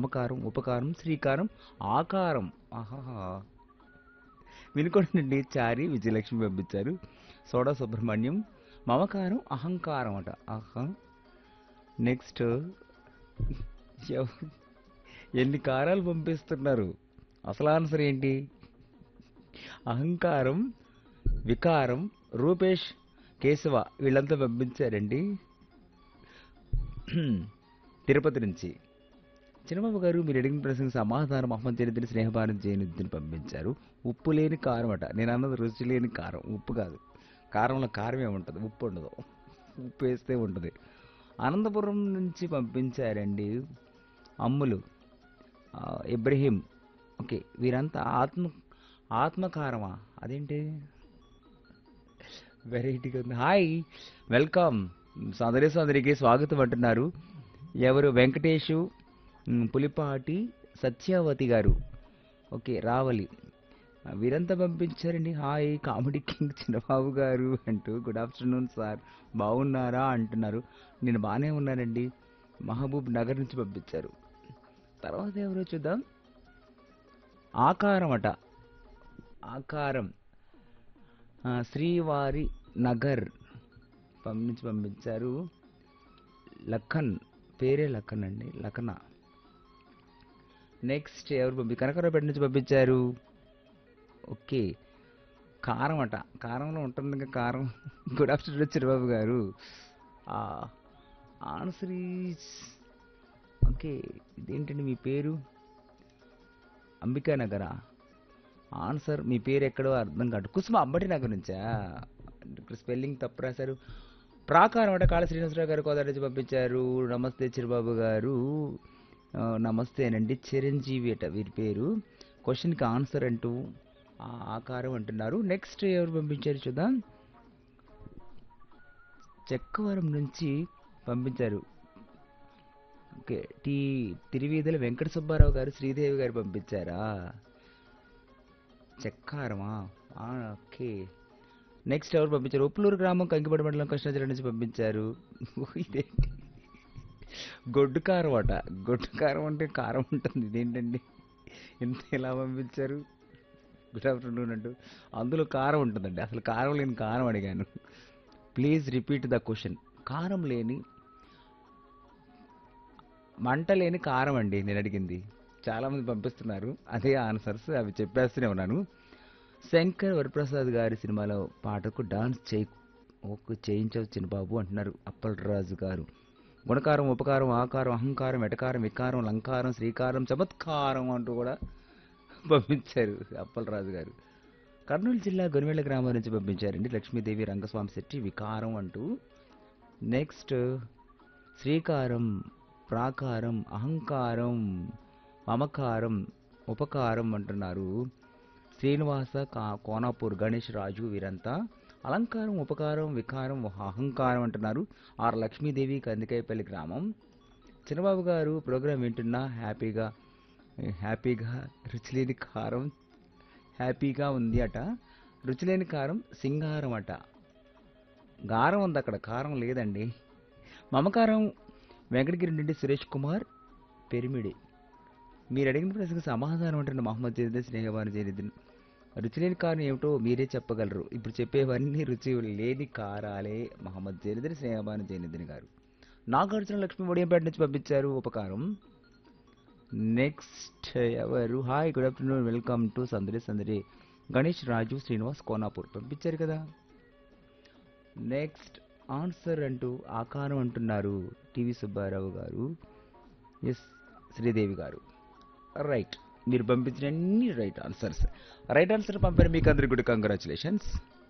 మమకారం ఉపకారం శ్రీకారం ఆకారం ఆహాహా వినుకోండి చారి విజయలక్ష్మి పంపించారు సోడా సుబ్రహ్మణ్యం మమకారం అహంకారం అట ఆహా నెక్స్ట్ ఎవ- ఎన్ని కారాలు పంపిస్తున్నారు అసలు ఆన్సర్ ఏంటి అహంకారం వికారం రూపేష్ కేశవ వీళ్ళంతా పంపించారండి తిరుపతి నుంచి చిన్నబాబు గారు మీరు అడిగిన ప్రశ్నకు సమాధానం మహమ్మద్ చరిత్ర స్నేహభారం చేయనిద్దని పంపించారు ఉప్పు లేని కారం అట నేను అన్నది రుచి లేని కారం ఉప్పు కాదు కారంలో కారమే ఉంటుంది ఉప్పు ఉండదు ఉప్పు వేస్తే ఉంటుంది అనంతపురం నుంచి పంపించారండి అమ్ములు ఆ, ఇబ్రహీం ఓకే వీరంతా ఆత్మ ఆత్మకారమా అదేంటి వెరైటీగా ఉంది హాయ్ వెల్కమ్ సదరి సదరికి స్వాగతం అంటున్నారు ఎవరు వెంకటేషు ఉమ్, పులిపాటి సత్యావతి గారు ఓకే రావలి ఆ, వీరంతా పంపించారండి హాయ్ కామెడీ కింగ్ చిన్నబాబు గారు అంటూ గుడ్ ఆఫ్టర్నూన్ సార్ బాగున్నారా అంటున్నారు నేను బాగానే ఉన్నానండి మహబూబ్ నగర్ నుంచి పంపించారు తర్వాత ఎవరో చూద్దాం ఆకారం అట ఆకారం ఆ, శ్రీవారి నగర్ పం- నుంచి పంపించారు లఖన్ పేరే లఖన్ అండి లఖన నెక్స్ట్ ఎవరు పంపి కనకరావుపేట నుంచి పంపించారు ఓకే కారం అట కారంలో ఉంటుంది ఇంకా కారం గుడ్ ఆఫ్టర్నూన్ చిరబాబు గారు ఆన్సర్ ఈజ్ ఓకే ఇదేంటండి మీ పేరు అంబికా నగరా ఆన్సర్ మీ పేరు ఎక్కడో అర్థం కాదు కుసుమ అంబటి నగర్ నుంచా ఇక్కడ స్పెల్లింగ్ తప్పు రాశారు ప్రాకారం అంటే కాళ శ్రీనివాసరావు గారు కోదాడ నుంచి పంపించారు నమస్తే చిరబాబు గారు ఆ, నమస్తేనండి చిరంజీవి అట వీరి పేరు క్వశ్చన్కి ఆన్సర్ అంటూ ఆ ఆకారం అంటున్నారు నెక్స్ట్ ఎవరు పంపించారు చూద్దాం చెక్కవరం నుంచి పంపించారు ఓకే టీ తిరువీధుల వెంకట సుబ్బారావు గారు శ్రీదేవి గారు పంపించారా చెక్కారమా ఆ, ఓకే నెక్స్ట్ ఎవరు పంపించారు ఉప్పులూరు గ్రామం కంకిపడి మండలం కృష్ణాజిల్లా నుంచి పంపించారు ఇదేంటి గొడ్డు కారం అట గొడ్డు కారం అంటే కారం ఉంటుంది ఇదేంటండి ఇంత ఎలా పంపించారు గుడ్ ఆఫ్టర్నూన్ అంటూ అందులో కారం ఉంటుందండి అసలు కారం లేని కారం అడిగాను ప్లీజ్ రిపీట్ ద క్వశ్చన్ కారం లేని మంట లేని కారం అండి నేను అడిగింది చాలామంది పంపిస్తున్నారు అదే ఆన్సర్స్ అవి చెప్పేస్తూనే ఉన్నాను శంకర్ వరప్రసాద్ గారి సినిమాలో పాటకు డాన్స్ చేయి ఒక చేయించవచ్చు బాబు అంటున్నారు అప్పలరాజు గారు గుణకారం ఉపకారం ఆకారం అహంకారం ఎటకారం వికారం లంకారం శ్రీకారం చమత్కారం అంటూ కూడా పంపించారు అప్పలరాజు గారు కర్నూలు జిల్లా గొనివెళ్ళ గ్రామం నుంచి పంపించారండి లక్ష్మీదేవి రంగస్వామి శెట్టి వికారం అంటూ నెక్స్ట్ శ్రీకారం ప్రాకారం అహంకారం మమకారం ఉపకారం అంటున్నారు శ్రీనివాస కా కోనాపూర్ గణేష్ రాజు వీరంతా అలంకారం ఉపకారం వికారం అహంకారం అంటున్నారు ఆర్ లక్ష్మీదేవి కందికాయపల్లి గ్రామం చిన్నబాబు గారు ప్రోగ్రాం వింటున్నా హ్యాపీగా హ్యాపీగా రుచిలేని కారం హ్యాపీగా ఉంది అట రుచిలేని కారం సింగారం అట గారం ఉంది అక్కడ కారం లేదండి మమకారం వెంకటగిరి నుండి సురేష్ కుమార్ పెరిమిడి మీరు అడిగిన ప్రశ్నకు సమాధానం అంటే మహమ్మద్ జైద్ స్నేహవాని జైనుద్దీన్ రుచి లేని కారం ఏమిటో మీరే చెప్పగలరు ఇప్పుడు చెప్పేవన్నీ రుచి లేని కారాలే మహమ్మద్ జైనుద్దీన్ స్నేహవాని జైనుద్దీన్ గారు నాగార్జున లక్ష్మీ ఒడియంపేట నుంచి పంపించారు ఉపకారం నెక్స్ట్ ఎవరు hi good afternoon welcome to Sandadi Sandadi Ganesh రాజు శ్రీనివాస్ కోనాపూర్ పంపించారు కదా నెక్స్ట్ ఆన్సర్ అంటూ ఆకారం అంటున్నారు టీవీ సుబ్బారావు గారు ఎస్ శ్రీదేవి గారు రైట్ మీరు పంపించిన అన్ని రైట్ ఆన్సర్స్ రైట్ ఆన్సర్ పంపారు మీకు అందరికి కూడా కంగ్రాచులేషన్స్